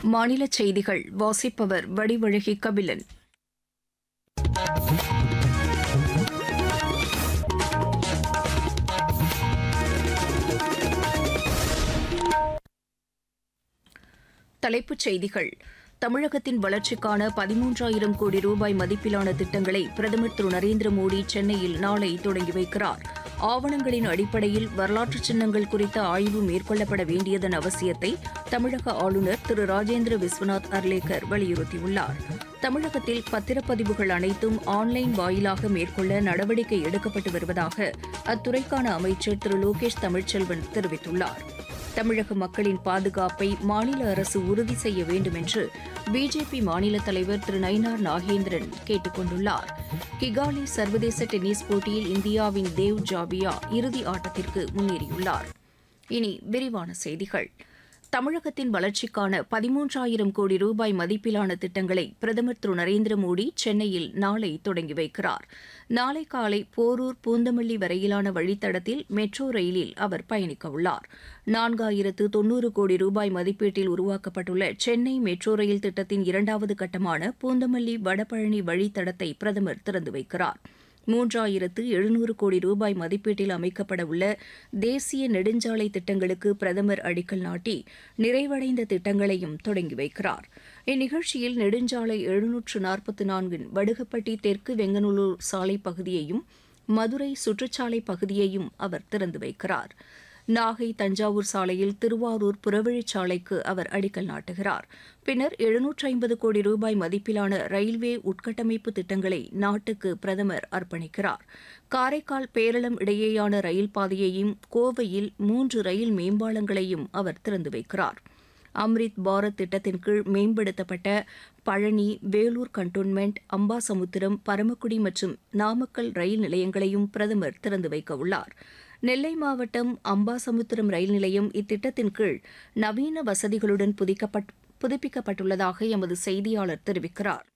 மாநில செய்திகள் வாசிப்பவர் வடிவழகி கபிலன் தலைப்புச் செய்திகள் தமிழகத்தின் வளர்ச்சிக்கான பதிமூன்றாயிரம் கோடி ரூபாய் மதிப்பிலான திட்டங்களை பிரதமர் திரு நரேந்திர மோடி சென்னையில் நாளை தொடங்கி வைக்கிறார் ஆவணங்களின் அடிப்படையில் வரலாற்று சின்னங்கள் குறித்த ஆய்வு மேற்கொள்ளப்பட வேண்டியதன் அவசியத்தை தமிழக ஆளுநர் திரு ராஜேந்திர விஸ்வநாத் அர்லேக்கர் வலியுறுத்தியுள்ளார் தமிழகத்தில் பத்திரப்பதிவுகள் அனைத்தும் ஆன்லைன் வாயிலாக மேற்கொள்ள நடவடிக்கை எடுக்கப்பட்டு வருவதாக அத்துறைக்கான அமைச்சர் திரு லோகேஷ் தமிழ்ச்செல்வன் தெரிவித்துள்ளார் தமிழக மக்களின் பாதுகாப்பை மாநில அரசு உறுதி செய்ய வேண்டும் என்று பிஜேபி மாநில தலைவர் திரு நயினார் நாகேந்திரன் கேட்டுக் கொண்டுள்ளார் கிகாலி சர்வதேச டென்னிஸ் போட்டியில் இந்தியாவின் தேவ் ஜாபியா இறுதி ஆட்டத்திற்கு முன்னேறியுள்ளார் இனி விரிவான செய்திகள் தமிழகத்தின் வளர்ச்சிக்கான பதிமூன்றாயிரம் கோடி ரூபாய் மதிப்பிலான திட்டங்களை பிரதமர் திரு நரேந்திர மோடி சென்னையில் நாளை தொடங்கி வைக்கிறார் நாளை காலை போரூர் பூந்தமல்லி வரையிலான வழித்தடத்தில் மெட்ரோ ரயிலில் அவர் பயணிக்க உள்ளார் நான்காயிரத்து தொன்னூறு கோடி ரூபாய் மதிப்பீட்டில் உருவாக்கப்பட்டுள்ள சென்னை மெட்ரோ ரயில் திட்டத்தின் இரண்டாவது கட்டமான பூந்தமல்லி வடபழனி வழித்தடத்தை பிரதமர் திறந்து வைக்கிறார் மூன்றாயிரத்து எழுநூறு கோடி ரூபாய் மதிப்பீட்டில் அமைக்கப்பட உள்ள தேசிய நெடுஞ்சாலை திட்டங்களுக்கு பிரதமர் அடிக்கல் நாட்டி நிறைவடைந்த திட்டங்களையும் தொடங்கி வைக்கிறார் இந்நிகழ்ச்சியில் நெடுஞ்சாலை எழுநூற்று நாற்பத்தி நான்கின் வடுகப்பட்டி தெற்கு வெங்கநல்லூர் சாலை பகுதியையும் மதுரை சுற்றுச்சாலை பகுதியையும் அவர் திறந்து வைக்கிறார் நாகை தஞ்சாவூர் சாலையில் திருவாரூர் புறவழிச்சாலைக்கு அவர் அடிக்கல் நாட்டுகிறார் பின்னர் எழுநூற்று ஐம்பது கோடி ரூபாய் மதிப்பிலான ரயில்வே உட்கட்டமைப்பு திட்டங்களை நாட்டுக்கு பிரதமர் அர்ப்பணிக்கிறார் காரைக்கால் பேரளம் இடையேயான ரயில் பாதையையும் கோவையில் மூன்று ரயில் மேம்பாலங்களையும் அவர் திறந்து வைக்கிறார் அம்ரித் பாரத் திட்டத்தின் கீழ் மேம்படுத்தப்பட்ட பழனி வேலூர் கண்டோன்மெண்ட் அம்பாசமுத்திரம் பரமக்குடி மற்றும் நாமக்கல் ரயில் நிலையங்களையும் பிரதமர் திறந்து வைக்க உள்ளார் நெல்லை மாவட்டம் அம்பாசமுத்திரம் ரயில் நிலையம் இத்திட்டத்தின் கீழ் நவீன வசதிகளுடன் புதிக்கப்பட் புதுப்பிக்கப்பட்டுள்ளதாக எமது செய்தியாளர் தெரிவிக்கிறார்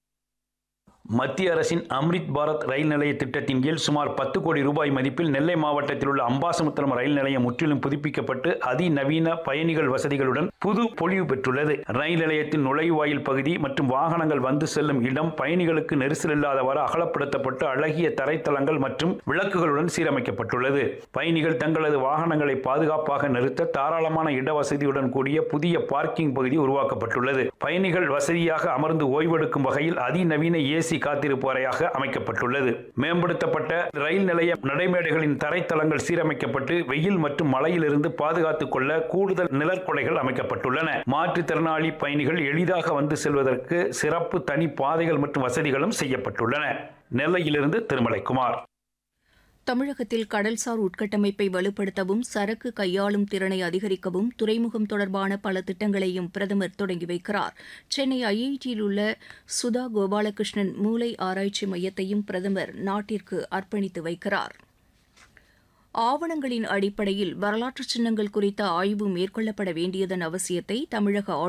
மத்திய அரசின் அம்ரித் பாரத் ரயில் நிலைய திட்டத்தின் கீழ் சுமார் பத்து கோடி ரூபாய் மதிப்பில் நெல்லை மாவட்டத்தில் உள்ள அம்பாசமுத்திரம் ரயில் நிலையம் முற்றிலும் புதுப்பிக்கப்பட்டு அதிநவீன பயணிகள் வசதிகளுடன் புது பொலிவு பெற்றுள்ளது ரயில் நிலையத்தின் நுழைவாயில் பகுதி மற்றும் வாகனங்கள் வந்து செல்லும் இடம் பயணிகளுக்கு நெரிசல் இல்லாதவாறு அகலப்படுத்தப்பட்டு அழகிய தரைத்தளங்கள் மற்றும் விளக்குகளுடன் சீரமைக்கப்பட்டுள்ளது பயணிகள் தங்களது வாகனங்களை பாதுகாப்பாக நிறுத்த தாராளமான இடவசதியுடன் கூடிய புதிய பார்க்கிங் பகுதி உருவாக்கப்பட்டுள்ளது பயணிகள் வசதியாக அமர்ந்து ஓய்வெடுக்கும் வகையில் அதிநவீன ஏசி காத்திருப்பு அறையாக அமைக்கப்பட்டுள்ளது மேம்படுத்தப்பட்ட ரயில் நிலைய நடைமேடைகளின் தரைத்தளங்கள் சீரமைக்கப்பட்டு வெயில் மற்றும் மழையிலிருந்து பாதுகாத்துக் கொள்ள கூடுதல் நிழற்குடைகள் அமைக்கப்பட்டுள்ளன மாற்றுத்திறனாளி பயணிகள் எளிதாக வந்து செல்வதற்கு சிறப்பு தனி பாதைகள் மற்றும் வசதிகளும் செய்யப்பட்டுள்ளன நெல்லையிலிருந்து திருமலைக்குமார் தமிழகத்தில் கடல்சார் உட்கட்டமைப்பை வலுப்படுத்தவும் சரக்கு கையாளும் திறனை அதிகரிக்கவும் துறைமுகம் தொடர்பான பல திட்டங்களையும் பிரதமர் தொடங்கி வைக்கிறார் சென்னை ஐஐடியில் உள்ள சுதா கோபாலகிருஷ்ணன் மூளை ஆராய்ச்சி மையத்தையும் பிரதமர் நாட்டிற்கு அர்ப்பணித்து வைக்கிறார் ஆவணங்களின் அடிப்படையில் வரலாற்று சின்னங்கள் குறித்த ஆய்வு மேற்கொள்ளப்பட வேண்டியதன் அவசியத்தை தமிழக